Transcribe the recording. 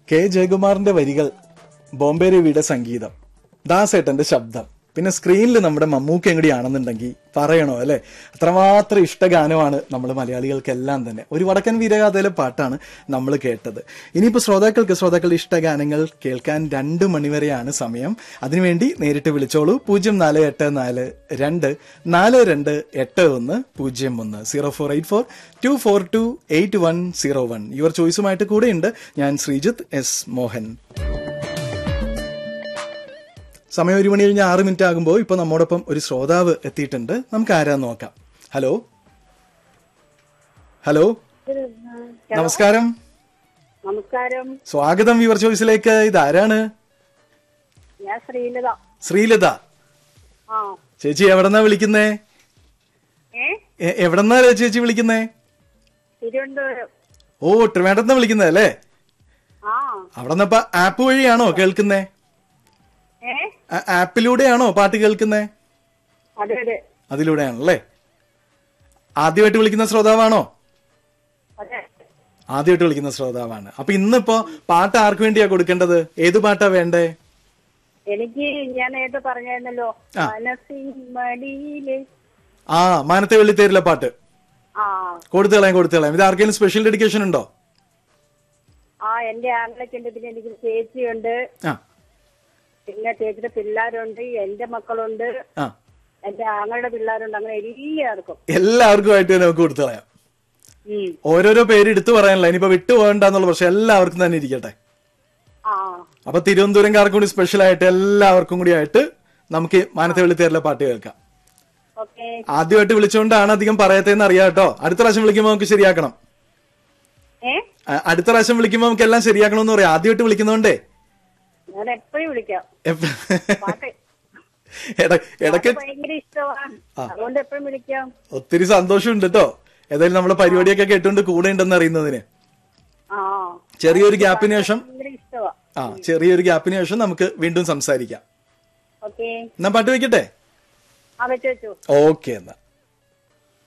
K ജയകുമാറിന്റെ വരികൾ ബോംബെ രവിയുടെ സംഗീതം ദാസേട്ടന്റെ ശബ്ദം പിന്നെ സ്ക്രീനിൽ നമ്മുടെ മമ്മൂക്ക എങ്ങടിയാണെന്നുണ്ടെങ്കിൽ പറയണോ അല്ലെ അത്രമാത്രം ഇഷ്ടഗാനമാണ് നമ്മൾ മലയാളികൾക്കെല്ലാം തന്നെ ഒരു വടക്കൻ വീരഗാഥയിലെ പാട്ടാണ് നമ്മൾ കേട്ടത് ഇനിയിപ്പോൾ ശ്രോതാക്കൾക്ക് ശ്രോതാക്കളുടെ ഇഷ്ടഗാനങ്ങൾ കേൾക്കാൻ രണ്ട് മണിവരെയാണ് സമയം അതിനുവേണ്ടി നേരിട്ട് വിളിച്ചോളൂ പൂജ്യം നാല് എട്ട് നാല് രണ്ട് നാല് രണ്ട് എട്ട് ഒന്ന് പൂജ്യം ഒന്ന് zero four eight four two four two eight one zero one your ചോയ്സുമായിട്ട് കൂടെയുണ്ട് ഞാൻ ശ്രീജിത്ത് എസ് മോഹൻ സമയം ഒരു മണി കഴിഞ്ഞ് ആറ് മിനിറ്റ് ആകുമ്പോൾ ഇപ്പൊ നമ്മോടൊപ്പം ഒരു ശ്രോതാവ് എത്തിയിട്ടുണ്ട് നമുക്ക് ആരാന്ന് നോക്കാം ഹലോ ഹലോ നമസ്കാരം നമസ്കാരം സ്വാഗതം യുവർ ചോയ്സിലേക്ക് ഇതാരാണ് ഞാൻ ശ്രീലത ശ്രീലത ആ ചേച്ചി എവിടെന്നാ വിളിക്കുന്നേ ഏ എ- എവിടെന്നാ ചേച്ചി വിളിക്കുന്നേ തിരുവനന്തപുരം ഓ ട്രിവാൻഡ്രത്ത് വിളിക്കുന്നേ അല്ലേ ആ അവിടെ നിന്നപ്പോ ആപ്പ് വഴിയാണോ കേൾക്കുന്നേ ഏ ആ- ആപ്പിലൂടെയാണോ പാട്ട് കേൾക്കുന്നേ അതെ അതെ അതിലൂടെയാണല്ലേ ആദ്യമായിട്ട് വിളിക്കുന്ന ശ്രോതാവാണോ അതെ ആദ്യമായിട്ട് വിളിക്കുന്ന ശ്രോതാവാണ് അപ്പൊ ഇന്നിപ്പോ പാട്ട് ആർക്ക് വേണ്ടിയാ കൊടുക്കേണ്ടത് ഏത് പാട്ടാ വേണ്ടേ എനിക്ക് ഞാൻ നേരത്തെ പറഞ്ഞായിരുന്നല്ലോ ആ. മനസ്സിൻ മടിയില് ആ മാനത്തെ വെള്ളിത്തേരിലെ പാട്ട് ആ കൊടുത്തുകളയാം കൊടുത്തുകളയാം ഇത് ആർക്കെങ്കിലും സ്പെഷ്യൽ ഡെഡിക്കേഷൻ ഉണ്ടോ ആ എന്റെ ആങ്ങളൊക്കെയുണ്ട് പിന്നെ എനിക്ക് ചേച്ചിയുണ്ട് ആ പിന്നെ ചേച്ചിയുടെ പിള്ളേരുണ്ട് എന്റെ മക്കളുണ്ട് ആ എന്റെ ആങ്ങളുടെ പിള്ളേരുണ്ട് അങ്ങനെ എല്ലാവർക്കും എല്ലാവർക്കുമായിട്ട് തന്നെ നമുക്ക് കൊടുത്തുകളയാം ഉം. ഓരോരോ പേര് എടുത്തു പറയാനല്ല ഇനിയിപ്പോ വിട്ടു പോകണ്ടെന്നുള്ള പക്ഷെ എല്ലാവർക്കും തന്നെ ഇരിക്കട്ടെ ആ അപ്പൊ തിരുവനന്തപുരംകാർക്കും കൂടി സ്പെഷ്യൽ ആയിട്ട് എല്ലാവർക്കും കൂടി ആയിട്ട് നമുക്ക് മാനത്തെ വെള്ളിത്തേരിലെ പാട്ട് കേൾക്കാം ഓക്കെ ആദ്യമായിട്ട് വിളിച്ചുകൊണ്ടാണ് അധികം പറയത്തേന്ന് അറിയാം കേട്ടോ അടുത്ത പ്രാവശ്യം വിളിക്കുമ്പോൾ നമുക്ക് ശരിയാക്കണം ഏ ആ, അടുത്ത പ്രാവശ്യം വിളിക്കുമ്പോൾ നമുക്ക് എല്ലാം ശരിയാക്കണമെന്ന് പറയാം ആദ്യമായിട്ട് വിളിക്കുന്നോണ്ടേ ഞാൻ എപ്പോഴും വിളിക്കാം എപ്പ- പാട്ട് ഇട- ഇടയ്ക്ക് പാട്ട് ഭയങ്കര ഇഷ്ടമാണ് അതുകൊണ്ട് എപ്പോഴും വിളിക്കാം ഒത്തിരി സന്തോഷമുണ്ട് കേട്ടോ ഏതായാലും നമ്മളെ പരിപാടിയൊക്കെ കേട്ടുകൊണ്ട് കൂടെ ഉണ്ടെന്ന് അറിയുന്നതിന് ആ ചെറിയൊരു ഗ്യാപ്പിന് ശേഷം ഭയങ്കര ഇഷ്ടമാ ആ ചെറിയൊരു ഗ്യാപ്പിന് ശേഷം നമുക്ക് വീണ്ടും സംസാരിക്കാം ഓക്കെ എന്നാ പാട്ട് വെക്കട്ടെ ആ വെച്ചു വെച്ചു ഓക്കെ എന്നാ